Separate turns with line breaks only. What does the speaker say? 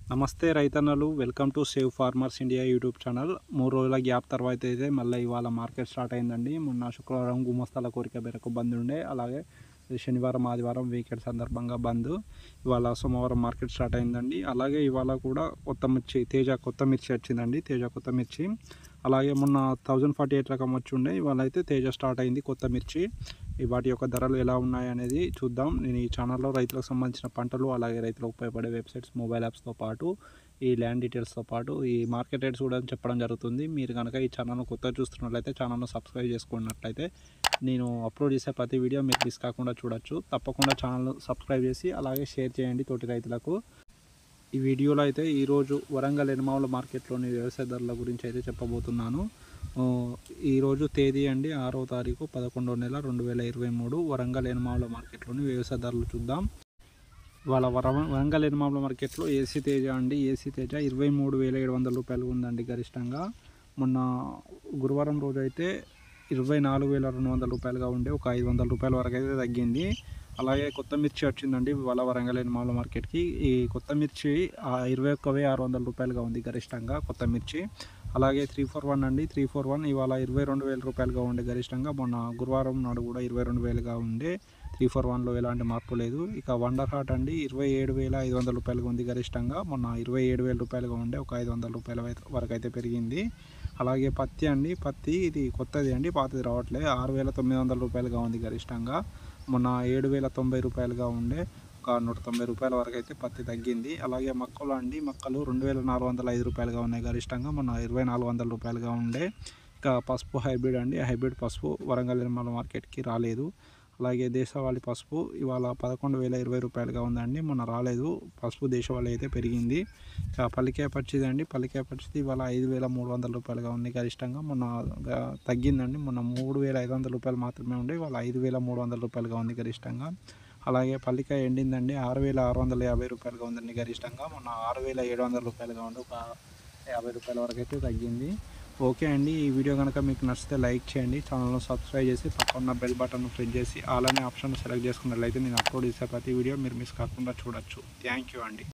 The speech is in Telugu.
నమస్తే రైతన్నలు welcome to save farmers India YouTube channel మూడు రోజుల గ్యాప్ తర్వాత అయితే మళ్ళీ ఇవాళ మార్కెట్ స్టార్ట్ అయిందండి మొన్న శుక్రవారం గుమస్తాల కోరిక మేరకు బంద్ ఉండే అలాగే శనివారం ఆదివారం వీకెండ్ సందర్భంగా బంద్ ఇవాళ సోమవారం మార్కెట్ స్టార్ట్ అయిందండి అలాగే ఇవాళ కూడా కొత్త మిర్చి తేజ కొత్త మిర్చి వచ్చిందండి తేజ కొత్త మిర్చి అలాగే మొన్న థౌజండ్ ఫార్టీ ఎయిట్ రకం వచ్చి ఉండే ఇవాళ అయితే తేజ స్టార్ట్ అయింది కొత్త మిర్చి ఈ వాటి యొక్క ధరలు ఎలా ఉన్నాయి అనేది చూద్దాం నేను ఈ ఛానల్లో రైతులకు సంబంధించిన పంటలు అలాగే రైతులకు ఉపయోగపడే వెబ్సైట్స్ మొబైల్ యాప్స్తో పాటు ఈ ల్యాండ్ డీటెయిల్స్తో పాటు ఈ మార్కెట్ రేట్స్ కూడా చెప్పడం జరుగుతుంది మీరు కనుక ఈ ఛానల్ను కొత్తగా చూస్తున్నట్లయితే ఛానల్ను సబ్స్క్రైబ్ చేసుకున్నట్లయితే నేను అప్లోడ్ చేసే ప్రతి వీడియో మీరు మిస్ కాకుండా చూడొచ్చు తప్పకుండా ఛానల్ సబ్స్క్రైబ్ చేసి అలాగే షేర్ చేయండి తోటి రైతులకు ఈ వీడియోలో అయితే ఈరోజు వరంగల్ ఎనమావుల మార్కెట్లోని వ్యవసాయ ధరల గురించి అయితే చెప్పబోతున్నాను ఆ, ఈరోజు తేదీ అండి ఆరో తారీఖు పదకొండో నెల రెండు వేల ఇరవై మూడు వరంగల్ ఎనమావుల మార్కెట్లోని వ్యవసాయ ధరలు చూద్దాం వాళ్ళ వర వరంగల్ ఎనమావుల మార్కెట్లో ఏసీ తేజ అండి ఏసీ తేజ ఇరవై మూడు వేల ఏడు వందల రూపాయలు ఉందండి గరిష్టంగా మొన్న గురువారం రోజు అయితే ఇరవై నాలుగు వేల రెండు వందల రూపాయలుగా ఉండే ఒక ఐదు వందల రూపాయల వరకు అయితే తగ్గింది అలాగే కొత్త మిర్చి వచ్చిందండి వాళ్ళ వరంగల్ ఎనమాల మార్కెట్కి ఈ కొత్త మిర్చి ఆ ఇరవై ఒక్క వెయ్యి ఆరు వందల రూపాయలుగా ఉంది గరిష్టంగా కొత్త మిర్చి అలాగే త్రీ ఫోర్ వన్ అండి త్రీ ఫోర్ వన్ ఇవాళ ఇరవై రెండు వేల రూపాయలుగా ఉండే గరిష్టంగా మొన్న గురువారం నాడు కూడా ఇరవై రెండు వేలుగా ఉండే త్రీ ఫోర్ వన్లో ఎలాంటి మార్పు లేదు ఇక వండర్ హాట్ అండి ఇరవై ఏడు వేల ఐదు వందల రూపాయలుగా ఉంది గరిష్టంగా మొన్న ఇరవై ఏడు వేల రూపాయలుగా ఉండే ఒక ఐదు వందల రూపాయల వై- వరకు అయితే పెరిగింది అలాగే పత్తి అండి పత్తి ఇది కొత్తది అండి పాతది రావట్లేదు ఆరు వేల తొమ్మిది వందల రూపాయలుగా ఉంది గరిష్టంగా మొన్న ఏడు వేల తొంభై రూపాయలుగా ఉండే ఒక నూట తొంభై రూపాయల వరకు అయితే పత్తి తగ్గింది అలాగే మొక్కలు అండి మొక్కలు రెండు వేల నాలుగు వందల ఐదు రూపాయలుగా ఉన్నాయి గరిష్టంగా మొన్న ఇరవై నాలుగు వందల రూపాయలుగా ఉండే ఇక పసుపు హైబ్రిడ్ అండి హైబ్రిడ్ పసుపు వరంగల్ నిర్మల మార్కెట్కి రాలేదు అలాగే దేశవాళీ పసుపు ఇవాళ పదకొండు వేల ఇరవై రూపాయలుగా ఉందండి మొన్న రాలేదు పసుపు దేశవాళీ అయితే పెరిగింది ఇక పల్లికాయ పచ్చిది అండి పల్లికాయ పచ్చిది ఇవాళ ఐదు వేల మూడు వందల రూపాయలుగా ఉంది గరిష్టంగా మొన్న గా- తగ్గిందండి మొన్న మూడు వేల ఐదు వందల రూపాయలు మాత్రమే ఉండే ఇవాళ ఐదు వేల మూడు వందల రూపాయలుగా ఉంది గరిష్టంగా అలాగే పల్లికాయ ఎండిందండి ఆరు వేల ఆరు వందల యాభై రూపాయలుగా ఉందండి గరిష్టంగా మొన్న ఆరు వేల ఏడు వందల రూపాయలుగా ఉండి ఒక యాభై రూపాయల వరకు అయితే తగ్గింది ఓకే అండి ఈ వీడియో కనుక మీకు నచ్చితే లైక్ చేయండి ఛానల్ను సబ్స్క్రైబ్ చేసి పక్కన బెల్ బటన్ ప్రెస్ చేసి ఆల్ అనే ఆప్షన్ సెలెక్ట్ చేసుకున్నట్లయితే నేను అప్లోడ్ చేసే ప్రతి వీడియో మీరు మిస్ కాకుండా చూడొచ్చు థ్యాంక్ యూ అండి